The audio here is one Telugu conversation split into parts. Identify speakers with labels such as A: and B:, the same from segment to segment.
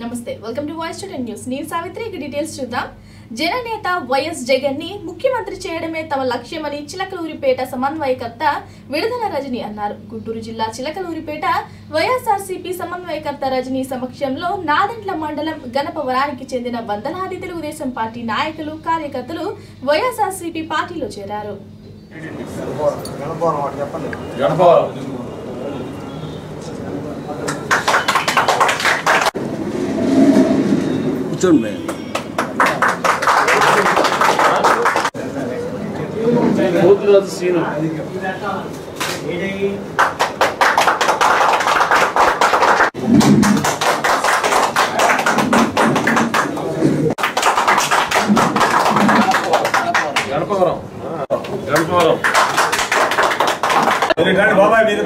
A: నమస్తే welcome to voice student news నేను సావిత్రి ఇక డీటెయిల్స్ చూద్దాం జననేత వైఎస్ జగన్ ని ముఖ్యమంత్రి చేయడమే తమ లక్ష్యమని చిలకలూరిపేట సమన్వయకర్త విడుదల రజని అన్నారు గుంటూరు జిల్లా చిలకలూరిపేట వైఎస్ఆర్సీపీ సమన్వయకర్త రజని సమక్షంలో నాదెండ్ల మండలం గణపవరానికి చెందిన వందలాది తెలుగుదేశం పార్టీ నాయకులు కార్యకర్తలు వైఎస్ఆర్సీపీ పార్టీలో చేరారు
B: గణపవరం ఒకటి చెప్పండి
C: గణపవరం
D: కూర్చోండి మేడం
C: పోతురాజు సీను గణపవరం గణపవరం
B: బాబాయ్ మీరు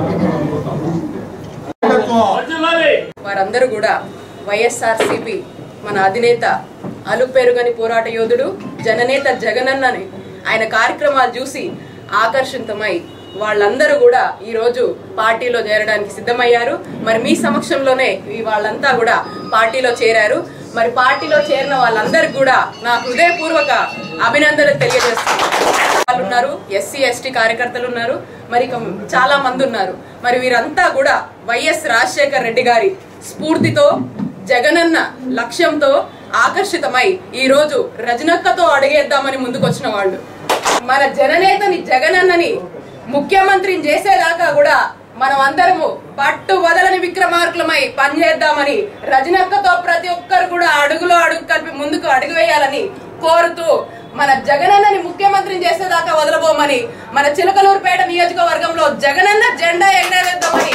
E: వారందరూ కూడా వైఎస్ఆర్సీపీ మన అధినేత అలుపెరుగని పోరాట యోధుడు జననేత జగనన్నని ఆయన కార్యక్రమాలు చూసి ఆకర్షితమై వాళ్ళందరూ కూడా ఈ రోజు పార్టీలో చేరడానికి సిద్ధమయ్యారు మరి మీ సమక్షంలోనే ఈ వాళ్ళంతా కూడా పార్టీలో చేరారు మరి పార్టీలో చేరిన వాళ్ళందరికీ కూడా నా హృదయపూర్వక అభినందనలు తెలియజేస్తున్నాను వాళ్ళు ఉన్నారు ఎస్సీ ఎస్టీ కార్యకర్తలు ఉన్నారు మరి ఇక చాలా మంది ఉన్నారు మరి వీరంతా కూడా వైఎస్ రాజశేఖర్ రెడ్డి గారి స్ఫూర్తితో జగనన్న లక్ష్యంతో ఆకర్షితమై ఈ రోజు రజనక్కతో అడిగేద్దామని ముందుకొచ్చిన వాళ్ళు మన జననేతని జగనన్నని ముఖ్యమంత్రిని చేసేదాకా కూడా మనం అందరము పట్టు వదలని విక్రమార్కులమై పనిచేద్దామని రజనక్కతో ప్రతి ఒక్కరు కూడా అడుగులో అడుగు కలిపి ముందుకు అడుగు వేయాలని కోరుతూ మన జగనన్నని ముఖ్యమంత్రిని చేసేదాకా వదలబోమని మన చిలకలూరుపేట నియోజకవర్గంలో జగనన్న జెండా ఎగరేద్దామని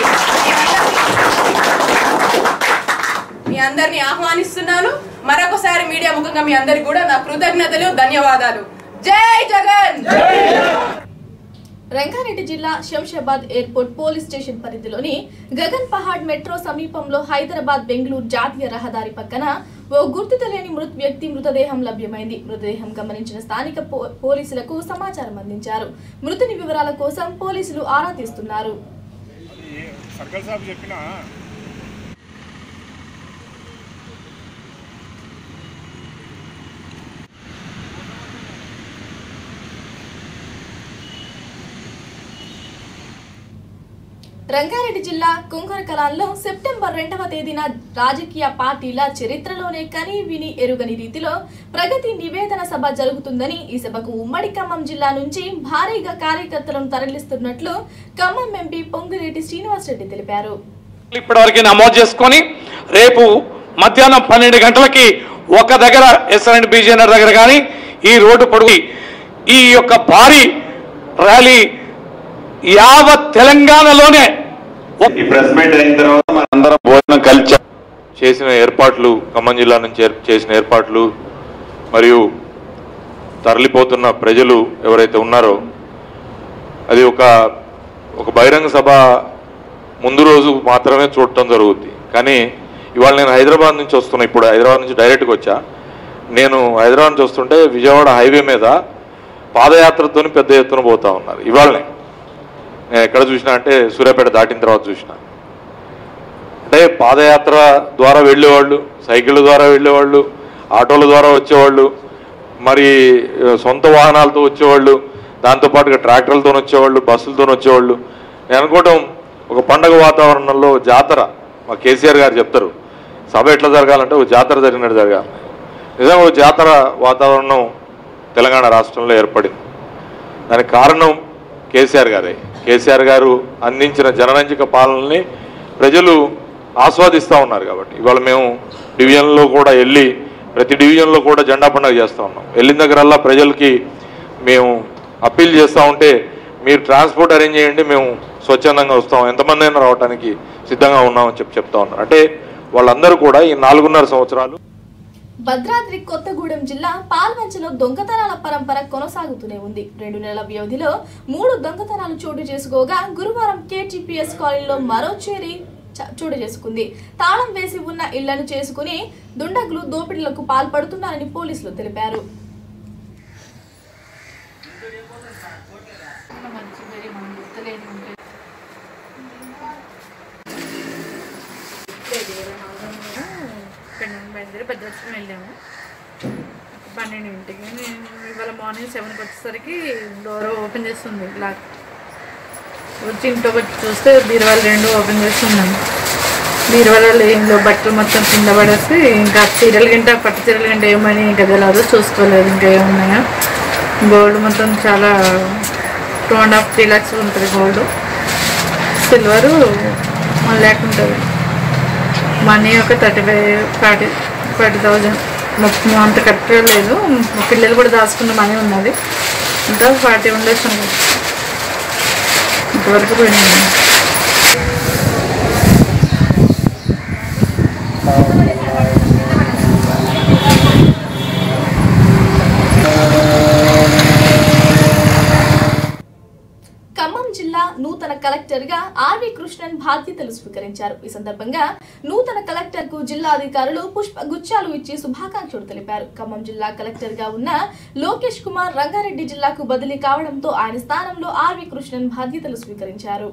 E: మీ అందరిని ఆహ్వానిస్తున్నాను మరొకసారి మీడియా ముఖంగా మీ అందరికి కూడా నా కృతజ్ఞతలు ధన్యవాదాలు జై జగన్
A: రంగారెడ్డి జిల్లా శంషాబాద్ ఎయిర్పోర్ట్ పోలీస్ స్టేషన్ పరిధిలోని గగన్ పహాడ్ మెట్రో సమీపంలో హైదరాబాద్ బెంగళూరు జాతీయ రహదారి పక్కన ఓ గుర్తు తెలియని మృత వ్యక్తి మృతదేహం లభ్యమైంది మృతదేహం గమనించిన స్థానిక పో- పోలీసులకు సమాచారం అందించారు మృతుని వివరాల కోసం పోలీసులు ఆరా తీస్తున్నారు
F: సర్కల్ సాబ్ చెప్పిన
A: రంగారెడ్డి జిల్లా కుంకరకలాన్లో సెప్టెంబర్ రెండవ తేదీన రాజకీయ పార్టీల చరిత్రలోనే కని విని ఎరుగని రీతిలో ప్రగతి నివేదన సభ జరుగుతుందని ఈ సభకు ఉమ్మడి ఖమ్మం జిల్లా నుంచి భారీగా కార్యకర్తలను తరలిస్తున్నట్లు ఖమ్మం ఎంపీ పొంగిరెడ్డి శ్రీనివాసరెడ్డి తెలిపారు
G: ఇప్పటివరకు నమోదు చేసుకొని రేపు మధ్యాహ్నం పన్నెండు గంటలకి ఒక దగ్గర ఎస్ఆర్ఎండ్ బీజేనర్ దగ్గర కానీ ఈ రోడ్డు పొడుగు ఈ యొక్క భారీ ర్యాలీ యావత్ తెలంగాణలోనే
H: ఈ ప్రెస్ మీట్ అయిన తర్వాత మనందరం భోజనం కలిసి
C: చేసిన ఏర్పాట్లు ఖమ్మం జిల్లా నుంచి ఏర్- చేసిన ఏర్పాట్లు మరియు తరలిపోతున్న ప్రజలు ఎవరైతే ఉన్నారో అది ఒక ఒక బహిరంగ సభ ముందు రోజు మాత్రమే చూడటం జరుగుద్ది కానీ ఇవాళ నేను హైదరాబాద్ నుంచి వస్తున్నా ఇప్పుడు హైదరాబాద్ నుంచి డైరెక్ట్గా వచ్చా నేను హైదరాబాద్ నుంచి వస్తుంటే విజయవాడ హైవే మీద పాదయాత్రతో పెద్ద ఎత్తున పోతా ఉన్నారు ఇవాళనే నేను ఎక్కడ చూసినా అంటే సూర్యాపేట దాటిన తర్వాత చూసిన అంటే పాదయాత్ర ద్వారా వెళ్ళేవాళ్ళు సైకిళ్ళ ద్వారా వెళ్ళేవాళ్ళు ఆటోల ద్వారా వచ్చేవాళ్ళు మరి ఆ, సొంత వాహనాలతో వచ్చేవాళ్ళు దాంతోపాటుగా ట్రాక్టర్లతో వచ్చేవాళ్ళు బస్సులతో వచ్చేవాళ్ళు నేను అనుకోవటం ఒక పండగ వాతావరణంలో జాతర మా కేసీఆర్ గారు చెప్తారు సభ ఎట్లా జరగాలంటే ఒక జాతర జరిగినట్టు జరగాలి నిజంగా ఒక జాతర వాతావరణం తెలంగాణ రాష్ట్రంలో ఏర్పడింది దానికి కారణం కేసీఆర్ గారే కేసీఆర్ గారు అందించిన జనరంజక పాలనని ప్రజలు ఆస్వాదిస్తూ ఉన్నారు కాబట్టి ఇవాళ మేము డివిజన్లో కూడా వెళ్ళి ప్రతి డివిజన్లో కూడా జెండా పండుగ చేస్తూ ఉన్నాం వెళ్ళిన దగ్గరల్లా ప్రజలకి మేము అప్పీల్ చేస్తూ ఉంటే మీరు ట్రాన్స్పోర్ట్ అరేంజ్ చేయండి మేము స్వచ్ఛందంగా వస్తాం ఎంతమంది అయినా రావడానికి సిద్ధంగా ఉన్నామని చెప్పి చెప్తా ఉన్నారు అంటే వాళ్ళందరూ కూడా ఈ నాలుగున్నర సంవత్సరాలు
A: భద్రాద్రి కొత్తగూడెం జిల్లా పాల్వంచలో దొంగతనాల పరంపర కొనసాగుతూనే ఉంది రెండు నెలల వ్యవధిలో మూడు దొంగతనాలు చోటు చేసుకోగా గురువారం కేటీపీఎస్ కాలనీలో మరో చేరి చ- చోటు చేసుకుంది తాళం వేసి ఉన్న ఇళ్లను చేసుకుని దుండగులు దోపిడీలకు పాల్పడుతున్నారని పోలీసులు తెలిపారు
D: బయలుదేరి పెద్దవచ్చిన వెళ్ళాము పన్నెండింటికి నేను ఇవాళ మార్నింగ్ సెవెన్కి వచ్చేసరికి డోర్ ఓపెన్ చేస్తుంది లాక్ వచ్చి ఇంట్లో వచ్చి చూస్తే బీరువాలు రెండు ఓపెన్ చేసి ఉన్నాను బీరువాలో ఇంట్లో బట్టలు మొత్తం కింద పడేసి ఇంకా చీరలు గంట పట్టు చీరలు గంట ఏమని ఇంకా తెలియదు చూసుకోలేదు ఇంకా ఏమున్నాయో గోల్డ్ మొత్తం చాలా two and half three lakhs ఉంటుంది గోల్డ్ సిల్వరు వన్ ల్యాక్ ఉంటుంది మనీ ఒక thirty five forty forty thousand మొత్తం అంత కరెక్ట్గా లేదు మా పిల్లలు కూడా దాచుకున్న మనీ ఉన్నది ఇంకా ఫార్టీ ఉండొచ్చు అనుకుంటా. ఇంతవరకు పోయినాయి
A: ఖమ్మం జిల్లా నూతన కలెక్టర్ గా ఆర్వి కృష్ణన్ బాధ్యతలు స్వీకరించారు ఈ సందర్భంగా నూతన కలెక్టర్ కు జిల్లా అధికారులు పుష్ప గుచ్చాలు ఇచ్చి శుభాకాంక్షలు తెలిపారు ఖమ్మం జిల్లా కలెక్టర్ గా ఉన్న లోకేష్ కుమార్ రంగారెడ్డి జిల్లాకు బదిలీ కావడంతో ఆయన స్థానంలో ఆర్వి కృష్ణన్ బాధ్యతలు స్వీకరించారు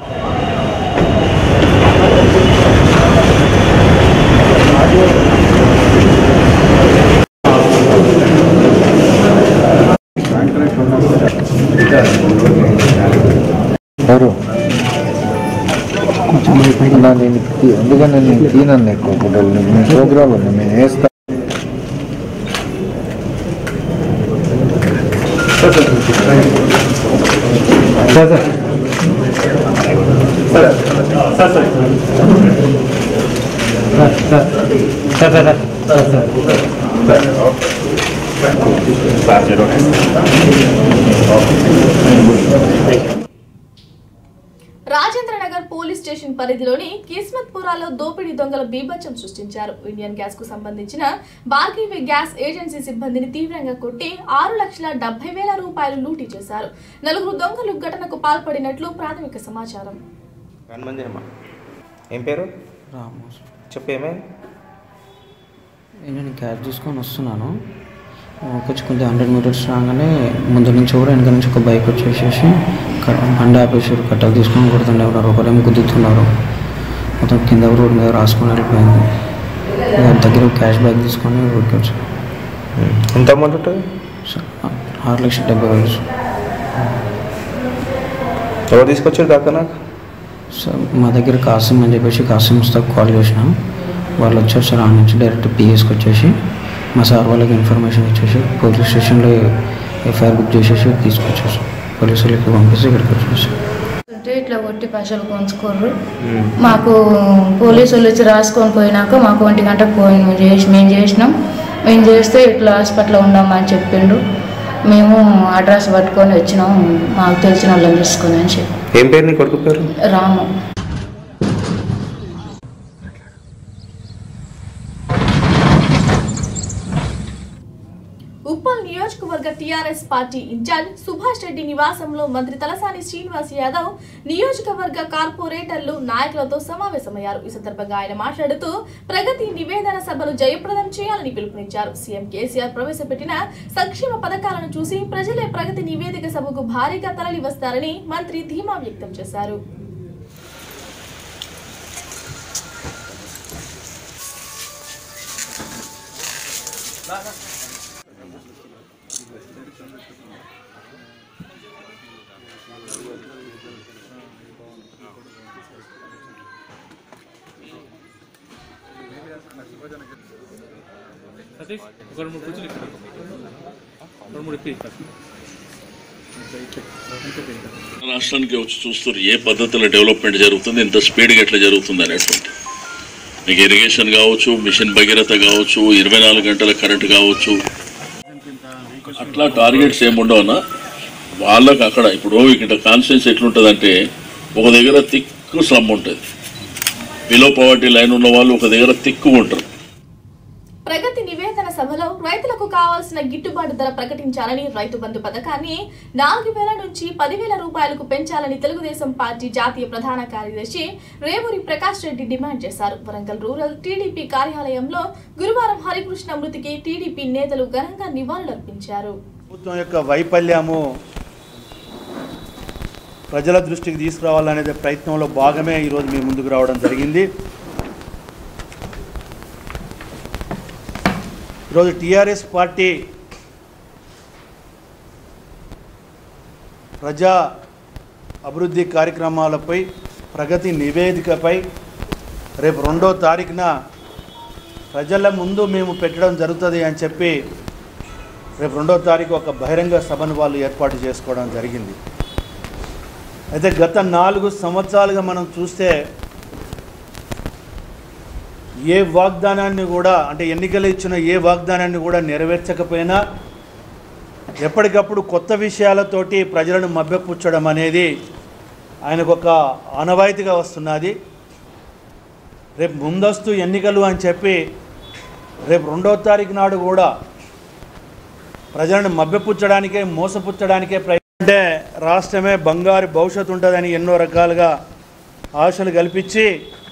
I: ఎవరు నా నేను తీ- ఎందుకని నేను తీనన్ను ఎక్కువ ఫోటోలు నేను ప్రోగ్రామ్ ఉంది నేను వేస్తా sir sir
A: Rajendra Nagar police station పరిధిలోని కిస్మత్పురాలో దోపిడీ దొంగల బీభత్సం సృష్టించారు ఇండియన్ గ్యాస్ కు సంబంధించిన భార్గవి గ్యాస్ ఏజెన్సీ సిబ్బందిని తీవ్రంగా కొట్టి ఆరు లక్షల డెబ్బై వేల రూపాయలు లూటీ చేశారు నలుగురు దొంగలు ఘటనకు పాల్పడినట్లు ప్రాథమిక సమాచారం
J: హనుమంజనమ్మ ఏం పేరు
K: రాము
J: చెప్పేమే
K: నేను క్యాష్ తీసుకొని వస్తున్నాను కొంచెం కొంచెం హండ్రెడ్ మీటర్స్ రాగానే ముందు నుంచి కూడా వెనక నుంచి ఒక బైక్ వచ్చేసేసి క- బండి ఆపేసారు కట్టలు తీసుకొని కొడుతుండే ఉన్నారు ఒకరేమో గుద్దుతున్నారు మొత్తం కింద రోడ్ మీద రాసుకొని వెళ్ళిపోయింది ఇక దగ్గర క్యాష్ బ్యాగ్ తీసుకొని రోడ్కి వచ్చి
J: ఎంత అమౌంట్ ఉంటుంది
K: ఆరు లక్షల డెబ్బై వేలు
J: ఎవరు తీసుకొచ్చారు దాకా నాకు
K: సో మా దగ్గర కాసిం అని చెప్పేసి కాసిం ముస్తాక్ కాల్ చేసినాం వాళ్ళు వచ్చారు సార్ ఆ నుంచి డైరెక్ట్ పిఎస్కి వచ్చేసి మా సార్ వాళ్ళకి ఇన్ఫర్మేషన్ ఇచ్చేసి పోలీస్ స్టేషన్లో ఎఫ్ఐఆర్ బుక్ చేసేసి తీసుకొచ్చేసి పోలీసు వాళ్ళకి పంపిస్తే ఇక్కడికి వచ్చేసి
L: అంటే ఇట్లా కొట్టి పైసలు కొంచుకోర్రు మాకు పోలీసు వాళ్ళు వచ్చి రాసుకొని పోయినాక మాకు ఒంటి గంటకు పోయి మేము చేసి మేము చేసినాం మేము చేస్తే ఇట్లా హాస్పిటల్లో ఉన్నామని చెప్పిండు మేము అడ్రస్ పట్టుకొని వచ్చినాం మాకు తెలిసిన వాళ్ళని తీసుకొని అని చెప్పి
J: ఏం పేరు నీ కొడుకు పేరు
L: రాము
A: ఉప్పల్ నియోజకవర్గ TRS party incharge Subhash Reddy నివాసంలో మంత్రి తలసాని శ్రీనివాస్ యాదవ్ నియోజకవర్గ కార్పొరేటర్లు నాయకులతో సమావేశమయ్యారు ఈ సందర్భంగా ఆయన మాట్లాడుతూ ప్రగతి నివేదన సభను జయప్రదం చేయాలని పిలుపునిచ్చారు సీఎం కేసీఆర్ ప్రవేశపెట్టిన సంక్షేమ పథకాలను చూసి ప్రజలే ప్రగతి నివేదిక సభకు భారీగా తరలి వస్తారని మంత్రి ధీమా వ్యక్తం చేశారు
M: సతీష్ ఒక రెండు మూడు కూర్చొని ఇక్కడ రెండు మూడు ఇప్పి
N: రాష్ట్రానికి వచ్చి చూస్తారు ఏ పద్ధతిలో డెవలప్మెంట్ జరుగుతుంది ఎంత స్పీడ్గా ఎట్లా జరుగుతుంది అనేటువంటి మీకు ఇరిగేషన్ కావచ్చు మిషన్ భగీరథ కావచ్చు ఇరవై నాలుగు గంటల కరెంట్ కావచ్చు అట్లా టార్గెట్స్ ఏముండవనా వాళ్ళకి అక్కడ ఇప్పుడు ఇక్కడ కాన్స్టిట్యూన్స్ ఎట్లుంటుందంటే ఒక దగ్గర తిక్కు స్లమ్ ఉంటుంది బిలో పవర్టీ లైన్ ఉన్న వాళ్ళు ఒక దగ్గర తిక్కు ఉంటారు
A: ప్రగతి నివేదన సభలో రైతులకు కావాల్సిన గిట్టుబాటు ధర ప్రకటించాలని రైతు బంధు పథకాన్ని నాలుగు వేల నుంచి పదివేల రూపాయలకు పెంచాలని తెలుగుదేశం పార్టీ జాతీయ ప్రధాన కార్యదర్శి రేవూరి ప్రకాష్ రెడ్డి డిమాండ్ చేశారు వరంగల్ రూరల్ టీడీపీ కార్యాలయంలో గురువారం హరికృష్ణ మృతికి టీడీపీ నేతలు ఘనంగా నివాళులర్పించారు
B: ప్రభుత్వం యొక్క వైఫల్యము ప్రజల దృష్టికి తీసుకురావాలనే ప్రయత్నంలో భాగమే ఈరోజు మీ ముందుకు రావడం జరిగింది ఈరోజు టీఆర్ఎస్ పార్టీ ప్రజా అభివృద్ధి కార్యక్రమాలపై ప్రగతి నివేదికపై రేపు రెండో తారీఖున ప్రజల ముందు మేము పెట్టడం జరుగుతుంది అని చెప్పి రేపు రెండో తారీఖు ఒక బహిరంగ సభను వాళ్ళు ఏర్పాటు చేసుకోవడం జరిగింది అయితే గత నాలుగు సంవత్సరాలుగా మనం చూస్తే ఏ వాగ్దానాన్ని కూడా అంటే ఎన్నికలు ఇచ్చిన ఏ వాగ్దానాన్ని కూడా నెరవేర్చకపోయినా ఎప్పటికప్పుడు కొత్త విషయాలతోటి ప్రజలను మభ్యపుచ్చడం అనేది ఆయనకు ఒక ఆనవాయితీగా వస్తున్నది రేపు ముందస్తు ఎన్నికలు అని చెప్పి రేపు రెండో తారీఖు నాడు కూడా ప్రజలను మభ్యపుచ్చడానికే మోసపుచ్చడానికే ప్రయత్నం అంటే రాష్ట్రమే బంగారు భవిష్యత్తు ఉంటుందని ఎన్నో రకాలుగా ఆశలు కల్పించి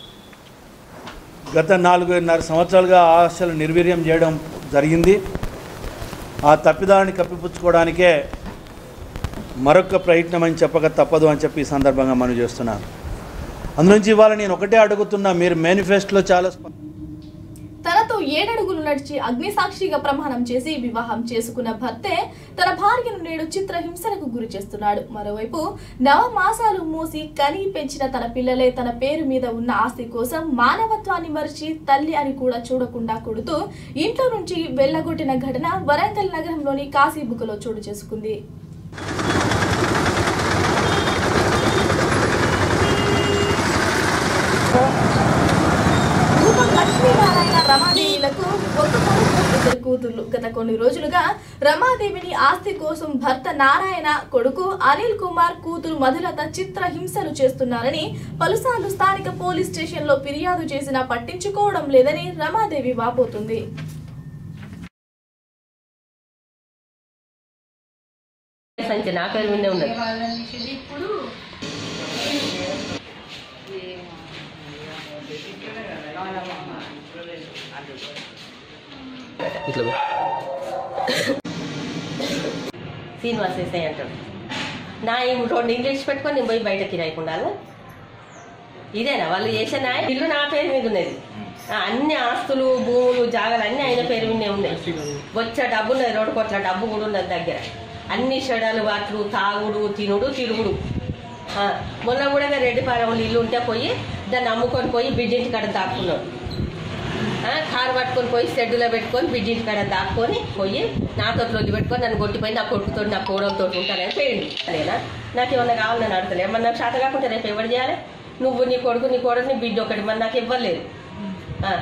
B: గత నాలుగున్నర సంవత్సరాలుగా ఆ ఆశలు నిర్వీర్యం చేయడం జరిగింది ఆ తప్పిదాన్ని కప్పిపుచ్చుకోవడానికే మరొక ప్రయత్నం అని చెప్పక తప్పదు అని చెప్పి ఈ సందర్భంగా మనం చేస్తున్నాను అందునుంచి ఇవాళ నేను ఒకటే అడుగుతున్నా మీరు మేనిఫెస్టోలో చాలా స్ప-
A: తనతో ఏడడుగులు నడిచి అగ్నిసాక్షిగా ప్రమాణం చేసి వివాహం చేసుకున్న భర్తే తన భార్యను నేడు చిత్రహింసలకు గురి చేస్తున్నాడు మరోవైపు నవ మాసాలు మోసి కని పెంచిన తన పిల్లలే తన పేరు మీద ఉన్న ఆస్తి కోసం మానవత్వాన్ని మరిచి తల్లి అని కూడా చూడకుండా కొడుతూ ఇంట్లో నుంచి వెళ్లగొట్టిన ఘటన వరంగల్ నగరంలోని కాశీబుకలో చోటు చేసుకుంది రూపం లక్ష్మీనారాయణ రమాదేవిలకు ఒక కొడుకు ఇద్దరు కూతుర్లు గత కొన్ని రోజులుగా రమాదేవిని ఆస్తి కోసం భర్త నారాయణ కొడుకు అనిల్ కుమార్ కూతురు మధులత చిత్ర హింసలు చేస్తున్నారని పలుసార్లు స్థానిక పోలీస్ స్టేషన్లో ఫిర్యాదు చేసినా పట్టించుకోవడం లేదని రమాదేవి వాపోతుంది
O: సంచి నా పేరు మీదే ఉన్నది ఇట్లా పో. శ్రీనివాస్ వేసాయి అంటాడు నా ఈ రెండు ఇంగ్లీష్ పెట్టుకొని నేను పోయి బయట కిరాయకుండా ఇదేనా వాళ్ళు చేసిన ఇల్లు నా పేరు మీద ఉన్నది ఆ, అన్ని ఆస్తులు భూములు జాగాలు అన్ని ఆయన పేరు మీదే ఉన్నాయి వచ్చే డబ్బు ఉన్నది రోడ్డు కొట్ల డబ్బు కూడా ఉన్నది దగ్గర అన్ని చెడలు వాట్లు తాగుడు తినుడు తిరుగుడు ఆ, మొన్న కూడా ఇంకా రెడ్డిపాలెంలో ఇల్లు ఉంటే పోయి దాన్ని అమ్ముకొని పోయి బిడ్డింటి కాడ దాక్కున్నాడు ఆ, కారు పట్టుకొని పోయి షెడ్యూలో పెట్టుకొని బిడ్డింటి కాడ దాక్కొని పోయి నాతో రోజు పెట్టుకొని నన్ను కొట్టిపోయి నా కొడుకుతో నా కోడలతో ఉంటానని పోయింది అదేనా నాకు ఏమన్నా కావాలని అడతలే ఏమన్నా నాకు చేత కాకుండా రేపు ఎవరు చేయాలి నువ్వు నీ కొడుకు నీ కొడుకు నీ బిడ్డ ఒకటి మరి నాకు ఇవ్వలేదు ఆ.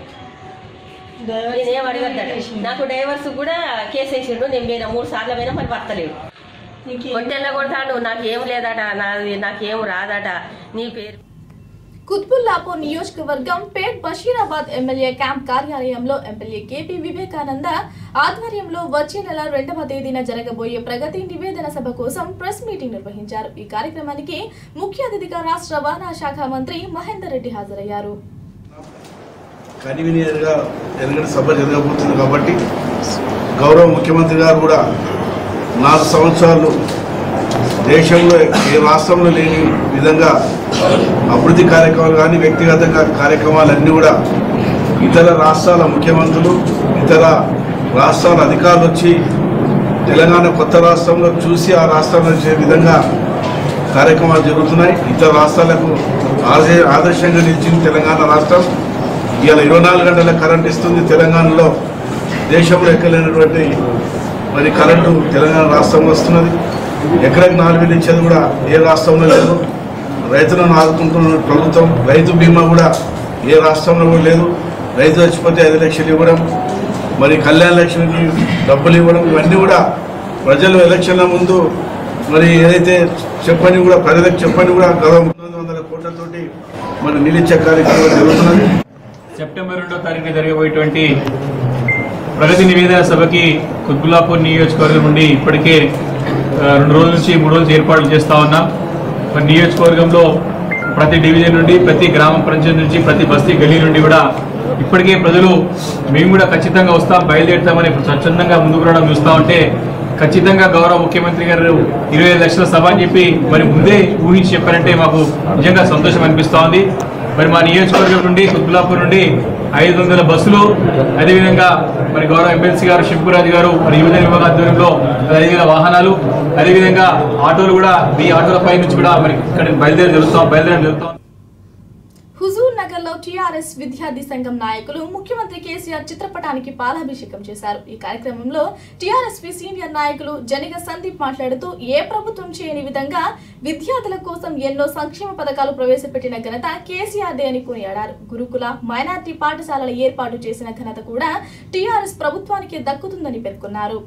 O: నేనేం అడగద్దట నాకు డైవర్స్ కూడా కేసు వేసిండు నేను పోయినా మూడు సార్లు పోయినా మరి పట్టలేడు కొట్టెళ్ళ కొడతాడు నాకేం లేదట నాది నాకేం రాదట నీ పేరు
A: కుత్బుల్లాపూర్ నియోజకవర్గం పేట్ బషీరాబాద్ ఎమ్మెల్యే క్యాంప్ కార్యాలయంలో ఎమ్మెల్యే కేపీ వివేకానంద ఆధ్వర్యంలో వచ్చే నెల రెండవ తేదీన జరగబోయే ప్రగతి నివేదన సభ కోసం ప్రెస్ మీటింగ్ నిర్వహించారు ఈ కార్యక్రమానికి ముఖ్య అతిథిగా రాష్ట్ర రవాణా శాఖ మంత్రి మహేందర్ రెడ్డి హాజరయ్యారు
P: కన్వీనియర్గా ఎందుకంటే సభ జరగబోతుంది కాబట్టి గౌరవ ముఖ్యమంత్రి గారు కూడా నాలుగు సంవత్సరాలు దేశంలో ఏ రాష్ట్రంలో లేని విధంగా అభివృద్ధి కార్యక్రమాలు కానీ వ్యక్తిగత కా- కార్యక్రమాలన్నీ కూడా ఇతర రాష్ట్రాల ముఖ్యమంత్రులు ఇతర రాష్ట్రాల అధికారులు వచ్చి తెలంగాణ కొత్త రాష్ట్రంలో చూసి ఆ రాష్ట్రంలో చేసే విధంగా కార్యక్రమాలు జరుగుతున్నాయి ఇతర రాష్ట్రాలకు ఆదర్శ ఆదర్శంగా నిలిచింది తెలంగాణ రాష్ట్రం ఇవాళ ఇరవై నాలుగు గంటల కరెంట్ ఇస్తుంది తెలంగాణలో దేశంలో ఎక్కలేనటువంటి మరి కరెంటు తెలంగాణ రాష్ట్రంలో వస్తున్నది ఎకరాకి నాలుగు వేలు ఇచ్చేది కూడా ఏ రాష్ట్రంలో లేదు రైతులను ఆదుకుంటున్న ప్రభుత్వం రైతు బీమా కూడా ఏ రాష్ట్రంలో కూడా లేదు రైతు చచ్చిపోతే ఐదు లక్షలు ఇవ్వడం మరి కళ్యాణ లక్ష్మికి డబ్బులు ఇవ్వడం ఇవన్నీ కూడా ప్రజలు ఎలక్షన్ల ముందు మరి ఏదైతే చెప్పని కూడా ప్రజలకు చెప్పని కూడా గౌరవ తొమ్మిది వందల కోట్లతోటి మరి నిలిచే కార్యక్రమం జరుగుతున్నది
Q: సెప్టెంబర్ రెండో తారీఖున జరగబోయేటువంటి ప్రగతి నివేదన సభకి కుత్బుల్లాపూర్ నియోజకవర్గం నుండి ఇప్పటికే ఆ, రెండు రోజుల నుంచి మూడు రోజులు ఏర్పాట్లు చేస్తా ఉన్నాం మరి నియోజకవర్గంలో ప్రతి డివిజన్ నుండి ప్రతి గ్రామ పంచాయతీ నుంచి ప్రతి బస్తీ గల్లీ నుండి కూడా ఇప్పటికే ప్రజలు మేము కూడా ఖచ్చితంగా వస్తాం బయలుదేరుతామని స్వచ్ఛందంగా ముందుకు రావడం చూస్తూ ఉంటే ఖచ్చితంగా గౌరవ ముఖ్యమంత్రి గారు ఇరవై ఐదు లక్షల సభ అని చెప్పి మరి ముందే ఊహించి చెప్పారంటే మాకు నిజంగా సంతోషం అనిపిస్తూ ఉంది మరి మా నియోజకవర్గం నుండి కుత్బులాపూర్ నుండి ఐదు వందల బస్సులు అదేవిధంగా మరి గౌరవ ఎమ్మెల్సీ గారు శివపురాజు గారు మరి యువజన విభాగ ఆధ్వర్యంలో మరి ఐదు వేల వాహనాలు అదేవిధంగా ఆటోలు కూడా మీ ఆటోల పై నుంచి కూడా మరి ఇక్కడ బయలుదేరి జరుగుతాం బయలుదేరడం జరుగుతాం
A: హుజూర్ నగర్ లో టీఆర్ఎస్ విద్యార్థి సంఘం నాయకులు ముఖ్యమంత్రి కేసీఆర్ చిత్రపటానికి పాలాభిషేకం చేశారు ఈ కార్యక్రమంలో టీఆర్ఎస్ సీనియర్ నాయకులు జనిగ సందీప్ మాట్లాడుతూ ఏ ప్రభుత్వం చేయని విధంగా విద్యార్థుల కోసం ఎన్నో సంక్షేమ పథకాలు ప్రవేశపెట్టిన ఘనత కేసీఆర్ దే అని కొనియాడారు గురుకుల మైనార్టీ పాఠశాలల ఏర్పాటు చేసిన ఘనత కూడా టీఆర్ఎస్ ప్రభుత్వానికి దక్కుతుందని పేర్కొన్నారు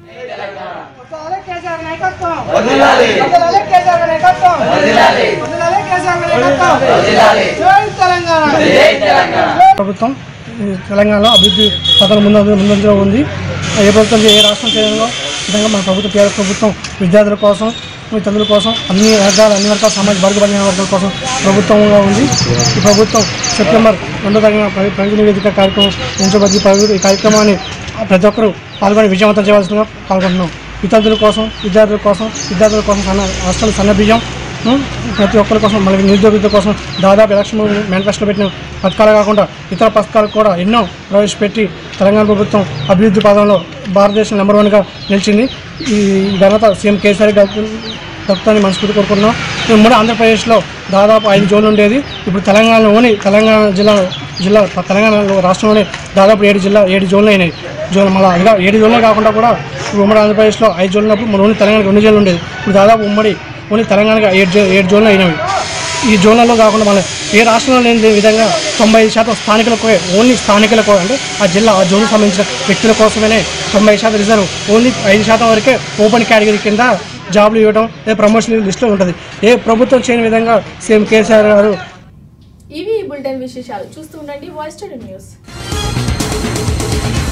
R: ప్రభుత్వం ఈ తెలంగాణలో అభివృద్ధి పథకం ముందు ముందంజలో ఉంది ఏ ప్రభుత్వం ఏ రాష్ట్రం చేయాలో విధంగా మన ప్రభుత్వం టీఆర్ఎస్ ప్రభుత్వం విద్యార్థుల కోసం మీ తల్లుల కోసం అన్ని వర్గాల అన్ని వర్గాల సామాజిక వర్గబడిన వర్గాల కోసం ప్రభుత్వంగా ఉంది ఈ ప్రభుత్వం సెప్టెంబర్ రెండో తగిన ప్రగతి నివేదిక కార్యక్రమం ఉంచబడి ఈ ప్రగతి- ఈ కార్యక్రమాన్ని ప్రతి ఒక్కరూ పాల్గొని విజయవంతం చేయవలసిందిగా పాల్గొంటున్నాం విద్యార్థుల కోసం విద్యార్థుల కోసం విద్యార్థుల కోసం సన్న హాస్టల్ సన్న బియ్యం ఉం, ప్రతి ఒక్కరి కోసం మళ్ళీ నిరుద్యోగుల కోసం దాదాపు ఎలక్షన్ మేనిఫెస్టో పెట్టిన పథకాలు కాకుండా ఇతర పథకాలు కూడా ఎన్నో ప్రవేశపెట్టి తెలంగాణ ప్రభుత్వం అభివృద్ధి పదంలో భారతదేశం నెంబర్ వన్గా నిలిచింది ఈ ఘనత సీఎం కేసీఆర్ గారు దక్కుతాన్ని మనస్ఫూర్తి కోరుకుంటున్నాం ఉమ్మడి ఆంధ్రప్రదేశ్లో దాదాపు ఐదు జోన్లు ఉండేది ఇప్పుడు తెలంగాణలోని తెలంగాణ జిల్లా జిల్లా తెలంగాణలో రాష్ట్రంలోనే దాదాపు ఏడు జిల్లా ఏడు జోన్లు అయినాయి జోన్లు మళ్ళీ ఇంకా ఏడు జోన్లు కాకుండా కూడా ఇప్పుడు ఉమ్మడి ఆంధ్రప్రదేశ్లో ఐదు జోన్లు ఉన్నప్పుడు మన ఓన్లీ తెలంగాణకి రెండు జోన్లు ఉండేది ఇప్పుడు దాదాపు ఉమ్మడి ఓన్లీ తెలంగాణకి ఏడు జో ఏడు జోన్లు అయినవి ఈ జోన్లలో కాకుండా మళ్ళీ ఏ రాష్ట్రంలో లేని విధంగా తొంభై ఐదు శాతం స్థానికులకు ఓన్లీ స్థానికులకు అంటే ఆ జిల్లా ఆ జోన్కి సంబంధించిన వ్యక్తుల కోసమే తొంభై శాతం రిజర్వ్ ఓన్లీ ఐదు శాతం వరకే ఓపెన్ కేటగిరీ కింద జాబ్లు ఇవ్వడం ఏ ప్రమోషన్ లిస్ట్లో ఉంటుంది ఏ ప్రభుత్వం చేయని విధంగా సీఎం కేసీఆర్ గారు
A: ఇవి ఈ బులెటిన్ విశేషాలు చూస్తూ ఉండండి వాయిస్ న్యూస్